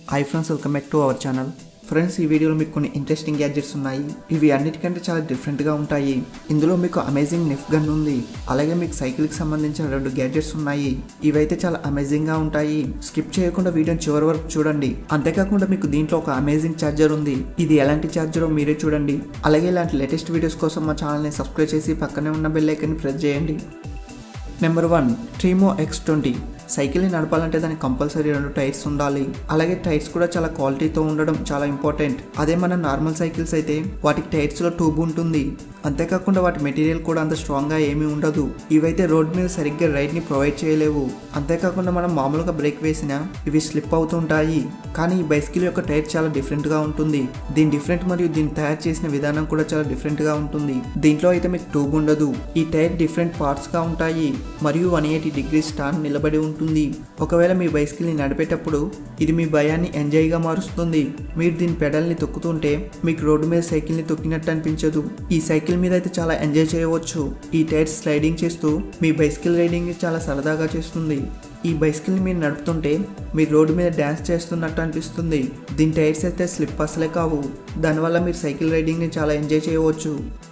high friends welcome back to our channel friends ఈ వీడియోలో మీకు కొన్ని ఇంట్రెస్టింగ్ గ్యాడ్జెట్స్ ఉన్నాయి ఇవి అన్నిటికంటే చాలా డిఫరెంట్గా ఉంటాయి ఇందులో మీకు అమేజింగ్ నిఫ్ గన్ ఉంది అలాగే మీకు సైకిల్కి సంబంధించిన రెండు గ్యాడ్జెట్స్ ఉన్నాయి ఇవైతే చాలా అమేజింగ్గా ఉంటాయి స్కిప్ చేయకుండా వీడియోని చివరి వరకు చూడండి అంతేకాకుండా మీకు దీంట్లో ఒక అమేజింగ్ ఛార్జర్ ఉంది ఇది ఎలాంటి ఛార్జరో మీరే చూడండి అలాగే ఇలాంటి లేటెస్ట్ వీడియోస్ కోసం మా ఛానల్ని సబ్స్క్రైబ్ చేసి పక్కనే ఉన్న బెల్ ఐకన్ని ప్రెస్ చేయండి నెంబర్ వన్ ట్రీమో ఎక్స్ ట్వంటీ సైకిల్ని నడపాలంటే దానికి కంపల్సరీ రెండు టైర్స్ ఉండాలి అలాగే టైర్స్ కూడా చాలా క్వాలిటీతో ఉండడం చాలా ఇంపార్టెంట్ అదే మన నార్మల్ సైకిల్స్ అయితే వాటికి టైర్స్లో ట్యూబ్ ఉంటుంది అంతేకాకుండా వాటి మెటీరియల్ కూడా అంత స్ట్రాంగ్గా ఏమీ ఉండదు ఇవైతే రోడ్ మీద సరిగ్గా రైడ్ని ప్రొవైడ్ చేయలేవు అంతేకాకుండా మనం మామూలుగా బ్రేక్ వేసినా ఇవి స్లిప్ అవుతుంటాయి కానీ ఈ బైసికల్ యొక్క టైర్ చాలా డిఫరెంట్గా ఉంటుంది దీని డిఫరెంట్ మరియు దీన్ని తయారు చేసిన విధానం కూడా చాలా డిఫరెంట్గా ఉంటుంది దీంట్లో అయితే మీకు ట్యూబ్ ఉండదు ఈ టైర్ డిఫరెంట్ పార్ట్స్గా ఉంటాయి మరియు వన్ ఎయిటీ డిగ్రీ స్టాండ్ నిలబడి ఉంటుంది ఒకవేళ మీ బైసికల్ని నడిపేటప్పుడు ఇది మీ భయాన్ని ఎంజాయ్గా మారుస్తుంది మీరు దీని పెడల్ని తొక్కుతుంటే మీకు రోడ్డు మీద సైకిల్ని తొక్కినట్టు అనిపించదు ఈ సైకిల్ మీద అయితే చాలా ఎంజాయ్ చేయవచ్చు ఈ టైర్స్ స్లైడింగ్ చేస్తూ మీ బైసికల్ రైడింగ్ చాలా సరదాగా చేస్తుంది ఈ బైసికల్ని మీరు నడుపుతుంటే మీరు రోడ్డు మీద డ్యాన్స్ చేస్తున్నట్టు అనిపిస్తుంది దీని టైర్స్ అయితే స్లిప్ అసలే కావు దానివల్ల మీరు సైకిల్ రైడింగ్ని చాలా ఎంజాయ్ చేయవచ్చు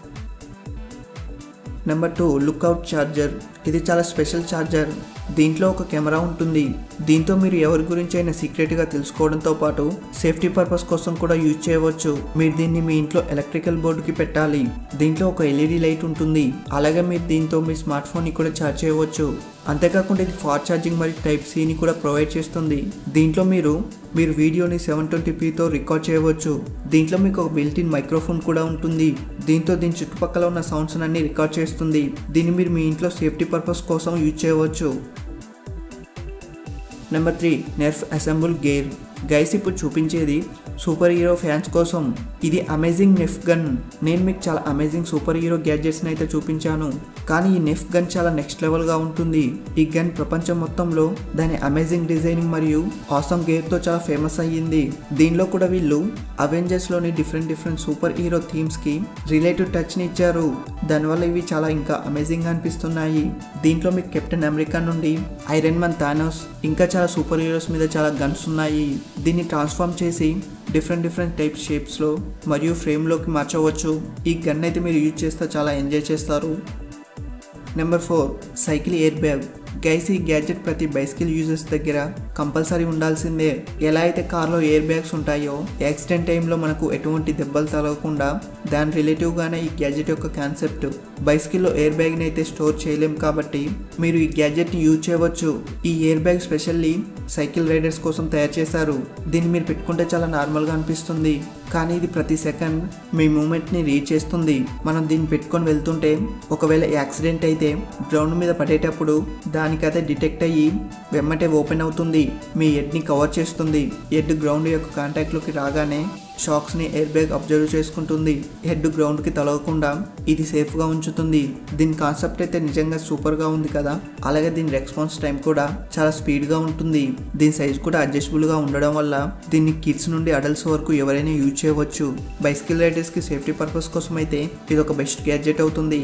నెంబర్ టూ లుక్అవుట్ ఛార్జర్ ఇది చాలా స్పెషల్ ఛార్జర్ దీంట్లో ఒక కెమెరా ఉంటుంది దీంతో మీరు ఎవరి గురించి అయినా సీక్రెట్గా తెలుసుకోవడంతో పాటు సేఫ్టీ పర్పస్ కోసం కూడా యూజ్ చేయవచ్చు మీరు దీన్ని మీ ఇంట్లో ఎలక్ట్రికల్ బోర్డుకి పెట్టాలి దీంట్లో ఒక ఎల్ఈడి లైట్ ఉంటుంది అలాగే మీరు దీంతో మీ స్మార్ట్ ఫోన్ని కూడా ఛార్జ్ చేయవచ్చు అంతేకాకుండా ఇది ఫాస్ట్ ఛార్జింగ్ మరియు టైప్ సిని కూడా ప్రొవైడ్ చేస్తుంది దీంట్లో మీరు మీరు వీడియోని సెవెన్ ట్వంటీ పీతో రికార్డ్ చేయవచ్చు దీంట్లో మీకు ఒక బిల్టిన్ మైక్రోఫోన్ కూడా ఉంటుంది దీంతో దీని చుట్టుపక్కల ఉన్న సౌండ్స్ అన్ని రికార్డ్ చేస్తుంది దీన్ని మీరు మీ ఇంట్లో సేఫ్టీ పర్పస్ కోసం యూజ్ చేయవచ్చు number three Nerf assemble gear guys ఇప్పుడు చూపించేది సూపర్ హీరో ఫ్యాన్స్ కోసం ఇది అమేజింగ్ నెఫ్ గన్ నేను మీకు చాలా అమేజింగ్ సూపర్ హీరో గ్యాడ్జెట్స్ని అయితే చూపించాను కానీ ఈ నెఫ్ గన్ చాలా నెక్స్ట్ లెవెల్గా ఉంటుంది ఈ గన్ ప్రపంచం మొత్తంలో దాని అమేజింగ్ డిజైనింగ్ మరియు ఆసమ్ గేర్తో చాలా ఫేమస్ అయ్యింది దీనిలో కూడా వీళ్ళు అవెంజర్స్లోని డిఫరెంట్ డిఫరెంట్ సూపర్ హీరో థీమ్స్కి రిలేటివ్ టచ్ని ఇచ్చారు దానివల్ల ఇవి చాలా ఇంకా అమేజింగ్గా అనిపిస్తున్నాయి దీంట్లో మీకు కెప్టెన్ అమెరికా నుండి ఐరన్ మన్ థానోస్ ఇంకా చాలా సూపర్ హీరోస్ మీద చాలా గన్స్ ఉన్నాయి దీన్ని ట్రాన్స్ఫార్మ్ చేసి డిఫరెంట్ డిఫరెంట్ టైప్ షేప్స్లో మరియు ఫ్రేమ్లోకి మార్చవచ్చు ఈ గన్ అయితే మీరు యూజ్ చేస్తే చాలా ఎంజాయ్ చేస్తారు number four cycle air bag guys ఈ గ్యాడ్జెట్ ప్రతి బైసికల్ యూజర్స్ దగ్గర కంపల్సరీ ఉండాల్సిందే ఎలా అయితే కార్లో ఎయిర్ బ్యాగ్స్ ఉంటాయో యాక్సిడెంట్ టైంలో మనకు ఎటువంటి దెబ్బలు తగలకుండా దాని రిలేటివ్గానే ఈ గ్యాడ్జెట్ యొక్క కాన్సెప్ట్ బైసికల్లో ఎయిర్ బ్యాగ్ని అయితే స్టోర్ చేయలేం కాబట్టి మీరు ఈ గ్యాడ్జెట్ని యూజ్ చేయవచ్చు ఈ air bag specially cycle riders కోసం తయారు చేశారు దీన్ని మీరు పెట్టుకుంటే చాలా నార్మల్గా అనిపిస్తుంది కానీ ఇది ప్రతి సెకండ్ మీ మూమెంట్ని రీచ్ చేస్తుంది మనం దీన్ని పెట్టుకొని వెళ్తుంటే ఒకవేళ యాక్సిడెంట్ అయితే గ్రౌండ్ మీద పడేటప్పుడు దానికైతే డిటెక్ట్ అయ్యి వెమ్మటే ఓపెన్ అవుతుంది మీ హెడ్ని కవర్ చేస్తుంది హెడ్ గ్రౌండ్ యొక్క కాంటాక్ట్లోకి రాగానే షాక్స్ని ఎయిర్ బ్యాగ్ అబ్జర్వ్ చేసుకుంటుంది హెడ్ గ్రౌండ్కి తలగకుండా ఇది సేఫ్గా ఉంచుతుంది దీని కాన్సెప్ట్ అయితే నిజంగా సూపర్గా ఉంది కదా అలాగే దీని రెస్పాన్స్ టైం కూడా చాలా స్పీడ్గా ఉంటుంది దీని సైజ్ కూడా అడ్జస్టబుల్గా ఉండడం వల్ల దీన్ని కిడ్స్ నుండి అడల్ట్స్ వరకు ఎవరైనా యూజ్ చేయవచ్చు బైసికల్ రైడర్స్కి సేఫ్టీ పర్పస్ కోసం అయితే ఇది ఒక బెస్ట్ గ్యాడ్జెట్ అవుతుంది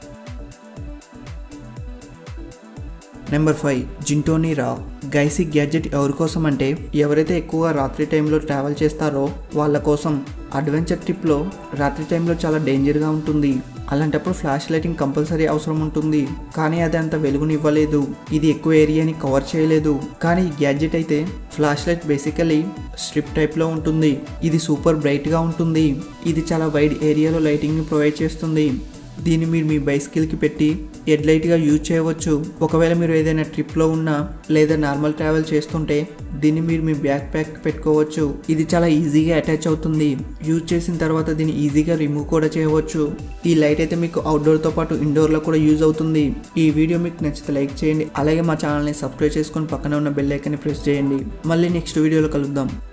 నెంబర్ ఫైవ్ జింటోనీ రా గైసి గ్యాడ్జెట్ ఎవరి కోసం అంటే ఎవరైతే ఎక్కువగా రాత్రి టైంలో ట్రావెల్ చేస్తారో వాళ్ళ కోసం అడ్వెంచర్ ట్రిప్లో రాత్రి టైంలో చాలా డేంజర్గా ఉంటుంది అలాంటప్పుడు ఫ్లాష్ లైటింగ్ కంపల్సరీ అవసరం ఉంటుంది కానీ అది అంత వెలుగుని ఇవ్వలేదు ఇది ఎక్కువ ఏరియాని కవర్ చేయలేదు కానీ ఈ గ్యాడ్జెట్ అయితే ఫ్లాష్ లైట్ బేసికలీ స్ట్రిప్ టైప్లో ఉంటుంది ఇది సూపర్ బ్రైట్గా ఉంటుంది ఇది చాలా వైడ్ ఏరియాలో లైటింగ్ని ప్రొవైడ్ చేస్తుంది దీన్ని మీరు మీ బైసికల్కి పెట్టి హెడ్ లైట్గా యూజ్ చేయవచ్చు ఒకవేళ మీరు ఏదైనా ట్రిప్లో ఉన్నా లేదా నార్మల్ ట్రావెల్ చేస్తుంటే దీన్ని మీరు మీ బ్యాక్ ప్యాక్ పెట్టుకోవచ్చు ఇది చాలా ఈజీగా అటాచ్ అవుతుంది యూజ్ చేసిన తర్వాత దీన్ని ఈజీగా రిమూవ్ కూడా చేయవచ్చు ఈ లైట్ అయితే మీకు అవుట్డోర్తో పాటు ఇండోర్లో కూడా యూజ్ అవుతుంది ఈ వీడియో మీకు నచ్చితే లైక్ చేయండి అలాగే మా ఛానల్ని సబ్స్క్రైబ్ చేసుకొని పక్కన ఉన్న బెల్ ఐకన్ని ప్రెస్ చేయండి మళ్ళీ నెక్స్ట్ వీడియోలో కలుద్దాం